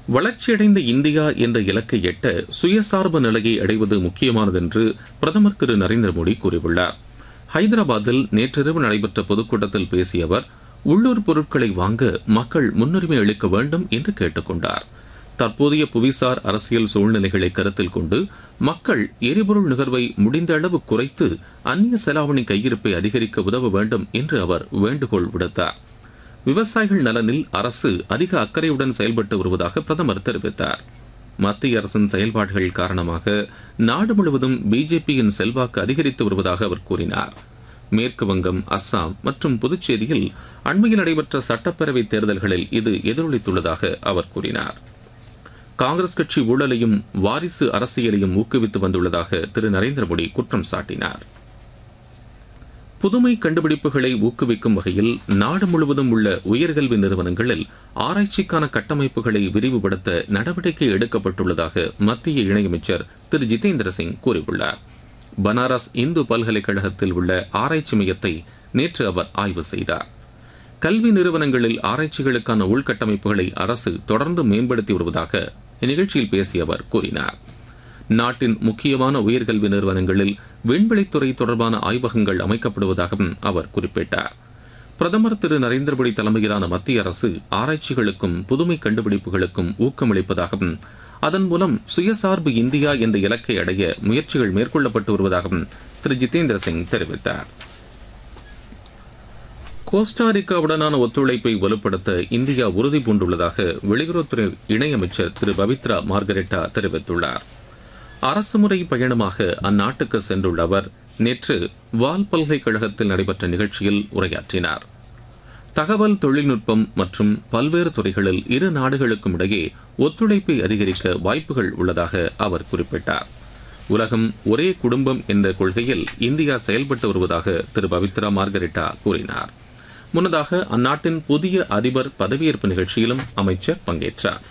வளர்ச்சியடைந்த இந்தியா என்ற இலக்கை எட்ட சுயசார்பு நிலையை அடைவது முக்கியமானது என்று பிரதமர் திரு நரேந்திர மோடி கூறியுள்ளார் ஹைதராபாத்தில் நேற்றிரவு நடைபெற்ற பொதுக்கூட்டத்தில் பேசிய அவர் உள்ளூர் பொருட்களை வாங்க மக்கள் முன்னுரிமை அளிக்க வேண்டும் என்று கேட்டுக் கொண்டார் தற்போதைய புவிசார் அரசியல் சூழ்நிலைகளை கருத்தில் கொண்டு மக்கள் எரிபொருள் நுகர்வை முடிந்த அளவு குறைத்து அந்நிய செலாவணி கையிருப்பை அதிகரிக்க உதவ வேண்டும் என்று அவர் வேண்டுகோள் விடுத்தார் விவசாயிகள் நலனில் அரசு அதிக அக்கறையுடன் செயல்பட்டு வருவதாக பிரதமர் தெரிவித்தார் மத்திய அரசின் செயல்பாடுகள் காரணமாக நாடு முழுவதும் பிஜேபியின் செல்வாக்கு அதிகரித்து வருவதாக அவர் கூறினார் மேற்கு வங்கம் அஸ்ஸாம் மற்றும் புதுச்சேரியில் அண்மையில் நடைபெற்ற சட்டப்பேரவைத் தேர்தல்களில் இது எதிரொலித்துள்ளதாக அவர் கூறினார் காங்கிரஸ் கட்சி ஊழலையும் வாரிசு அரசியலையும் ஊக்குவித்து வந்துள்ளதாக திரு நரேந்திர மோடி குற்றம் சாட்டினார் புதுமை கண்டுபிடிப்புகளை ஊக்குவிக்கும் வகையில் நாடு முழுவதும் உள்ள உயர்கல்வி நிறுவனங்களில் ஆராய்ச்சிக்கான கட்டமைப்புகளை விரிவுபடுத்த நடவடிக்கை எடுக்கப்பட்டுள்ளதாக மத்திய இணையமைச்சர் திரு ஜிதேந்திர சிங் கூறியுள்ளார் பனாரஸ் இந்து பல்கலைக்கழகத்தில் உள்ள ஆராய்ச்சி மையத்தை நேற்று அவர் ஆய்வு செய்தார் கல்வி நிறுவனங்களில் ஆராய்ச்சிகளுக்கான உள்கட்டமைப்புகளை அரசு தொடர்ந்து மேம்படுத்தி வருவதாக இந்நிகழ்ச்சியில் பேசிய அவர் கூறினார் நாட்டின் முக்கியமான உயர்கல்வி நிறுவனங்களில் விண்வெளித்துறை தொடர்பான ஆய்வகங்கள் அமைக்கப்படுவதாகவும் அவர் குறிப்பிட்டார் பிரதமர் திரு நரேந்திர மோடி தலைமையிலான மத்திய அரசு ஆராய்ச்சிகளுக்கும் புதுமை கண்டுபிடிப்புகளுக்கும் ஊக்கமளிப்பதாகவும் அதன் மூலம் சுயசார்பு இந்தியா என்ற இலக்கை அடைய முயற்சிகள் மேற்கொள்ளப்பட்டு வருவதாகவும் திரு ஜிதேந்திர சிங் தெரிவித்தார் கோஸ்டாரிக்காவுடனான ஒத்துழைப்பை வலுப்படுத்த இந்தியா உறுதி பூண்டுள்ளதாக வெளியுறவுத்துறை இணையமைச்சர் திரு பவித்ரா மார்கரெட்டா தெரிவித்துள்ளார் அரசுமுறை பயணமாக அந்நாட்டுக்கு சென்றுள்ள அவர் நேற்று வால் பல்கலைக்கழகத்தில் நடைபெற்ற நிகழ்ச்சியில் உரையாற்றினார் தகவல் தொழில்நுட்பம் மற்றும் பல்வேறு துறைகளில் இரு நாடுகளுக்கும் இடையே ஒத்துழைப்பை அதிகரிக்க வாய்ப்புகள் உள்ளதாக அவர் குறிப்பிட்டார் உலகம் ஒரே குடும்பம் என்ற கொள்கையில் இந்தியா செயல்பட்டு வருவதாக திரு பவித்ரா மார்கரெட்டா கூறினார் முன்னதாக அந்நாட்டின் புதிய அதிபர் பதவியேற்பு நிகழ்ச்சியிலும் அமைச்சர் பங்கேற்றார்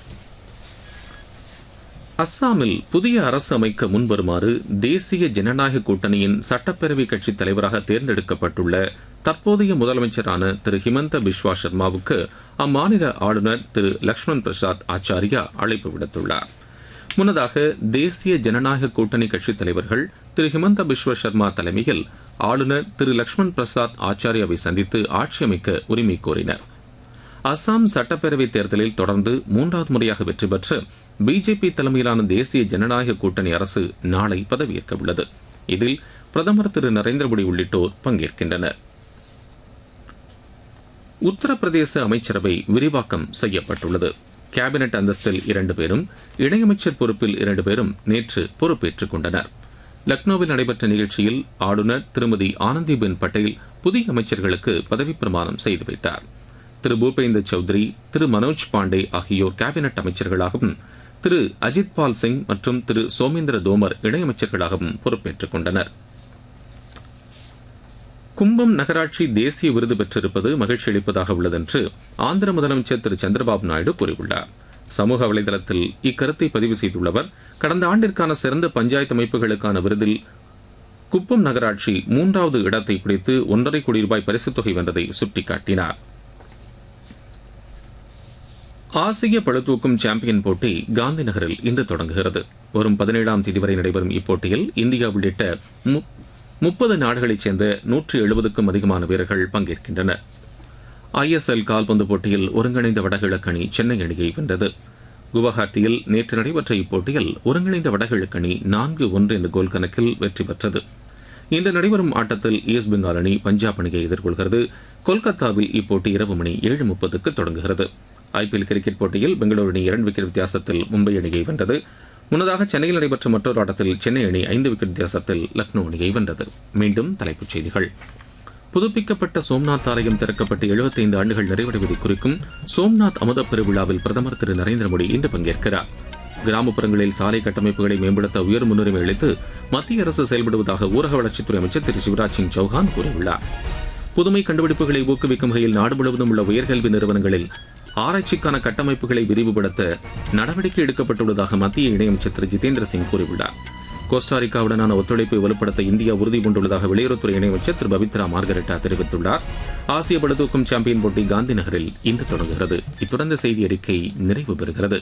அஸ்ஸாமில் புதிய அரசு அமைக்க முன்வருமாறு தேசிய ஜனநாயக கூட்டணியின் சட்டப்பேரவை கட்சித் தலைவராக தேர்ந்தெடுக்கப்பட்டுள்ள தற்போதைய முதலமைச்சரான திரு ஹிமந்த பிஸ்வா சர்மாவுக்கு அம்மாநில ஆளுநர் திரு லக்ஷ்மண் பிரசாத் ஆச்சாரியா அழைப்பு விடுத்துள்ளார் முன்னதாக தேசிய ஜனநாயக கூட்டணி கட்சித் தலைவர்கள் திரு ஹிமந்த பிஸ்வ சர்மா தலைமையில் ஆளுநர் திரு லக்ஷ்மண் பிரசாத் ஆச்சாரியாவை சந்தித்து ஆட்சி அமைக்க உரிமை கோரினர் அஸ்ஸாம் சட்டப்பேரவைத் தேர்தலில் தொடர்ந்து மூன்றாவது முறையாக வெற்றி பெற்று பிஜேபி தலைமையிலான தேசிய ஜனநாயக கூட்டணி அரசு நாளை பதவியேற்க உள்ளது இதில் பிரதமர் திரு நரேந்திர மோடி உள்ளிட்டோர் பங்கேற்கின்றனர் உத்தரப்பிரதேச அமைச்சரவை விரிவாக்கம் செய்யப்பட்டுள்ளது கேபினெட் அந்தஸ்தில் இரண்டு பேரும் இணையமைச்சர் பொறுப்பில் இரண்டு பேரும் நேற்று பொறுப்பேற்றுக் கொண்டனர் லக்னோவில் நடைபெற்ற நிகழ்ச்சியில் ஆளுநர் திருமதி ஆனந்திபென் பட்டேல் புதிய அமைச்சர்களுக்கு பதவிப் பிரமாணம் செய்து வைத்தார் திரு பூபேந்தர் சௌத்ரி திரு மனோஜ் பாண்டே ஆகியோர் கேபினெட் அமைச்சர்களாகவும் திரு அஜித் பால் சிங் மற்றும் திரு சோமேந்திர தோமர் இணையமைச்சர்களாகவும் பொறுப்பேற்றுக் கொண்டனர் கும்பம் நகராட்சி தேசிய விருது பெற்றிருப்பது மகிழ்ச்சி அளிப்பதாக உள்ளது என்று ஆந்திர முதலமைச்சர் திரு சந்திரபாபு நாயுடு கூறியுள்ளார் சமூக வலைதளத்தில் இக்கருத்தை பதிவு செய்துள்ளவர் கடந்த ஆண்டிற்கான சிறந்த பஞ்சாயத்து அமைப்புகளுக்கான விருதில் குப்பம் நகராட்சி மூன்றாவது இடத்தை பிடித்து ஒன்றரை கோடி ரூபாய் பரிசுத் தொகை வென்றதை சுட்டிக்காட்டினார் ஆசிய பளுதூக்கும் சாம்பியன் போட்டி காந்தி நகரில் இன்று தொடங்குகிறது வரும் பதினேழாம் தேதி வரை நடைபெறும் இப்போட்டியில் இந்தியா உள்ளிட்ட முப்பது நாடுகளைச் சேர்ந்த நூற்றி எழுபதுக்கும் அதிகமான வீரர்கள் பங்கேற்கின்றனர் ஐஎஸ்எல் கால்பந்து போட்டியில் ஒருங்கிணைந்த வடகிழக்கு அணி சென்னை அணியை வென்றது குவஹாத்தியில் நேற்று நடைபெற்ற இப்போட்டியில் ஒருங்கிணைந்த வடகிழக்கு அணி நான்கு ஒன்று என்ற கோல் கணக்கில் வெற்றி பெற்றது இன்று நடைபெறும் ஆட்டத்தில் ஈஸ்ட் பெங்கால் அணி பஞ்சாப் அணியை எதிர்கொள்கிறது கொல்கத்தாவில் இப்போட்டி இரவு மணி ஏழு முப்பதுக்கு தொடங்குகிறது ஐபிஎல் கிரிக்கெட் போட்டியில் பெங்களூரு அணி இரண்டு விக்கெட் வித்தியாசத்தில் மும்பை அணியை வென்றது முன்னதாக சென்னையில் நடைபெற்ற மற்றொரு ஆட்டத்தில் சென்னை அணி ஐந்து விக்கெட் வித்தியாசத்தில் லக்னோ அணியை வென்றது மீண்டும் தலைப்புச் செய்திகள் புதுப்பிக்கப்பட்ட சோம்நாத் ஆலயம் திறக்கப்பட்டு எழுபத்தைந்து ஆண்டுகள் நிறைவடைவதை குறிக்கும் சோம்நாத் அமுத பெருவிழாவில் பிரதமர் திரு நரேந்திர மோடி இன்று பங்கேற்கிறார் கிராமப்புறங்களில் சாலை கட்டமைப்புகளை மேம்படுத்த உயர் முன்னுரிமை அளித்து மத்திய அரசு செயல்படுவதாக ஊரக வளர்ச்சித்துறை அமைச்சர் திரு சிவராஜ் சிங் சௌஹான் கூறியுள்ளார் புதுமை கண்டுபிடிப்புகளை ஊக்குவிக்கும் வகையில் நாடு முழுவதும் உள்ள உயர்கல்வி நிறுவனங்களில் ஆராய்ச்சிக்கான கட்டமைப்புகளை விரிவுபடுத்த நடவடிக்கை எடுக்கப்பட்டுள்ளதாக மத்திய இணையமைச்சர் திரு ஜிதேந்திர சிங் கூறியுள்ளார் கோஸ்டாரிக்காவுடனான ஒத்துழைப்பை வலுப்படுத்த இந்தியா உறுதி பூண்டுள்ளதாக வெளியுறவுத்துறை இணையமைச்சர் திரு பவித்ரா மார்கரெட்டா தெரிவித்துள்ளார் ஆசிய பளுதூக்கும் சாம்பியன் போட்டி காந்தி நகரில் இன்று தொடங்குகிறது இத்துடன் செய்தி அறிக்கை நிறைவு பெறுகிறது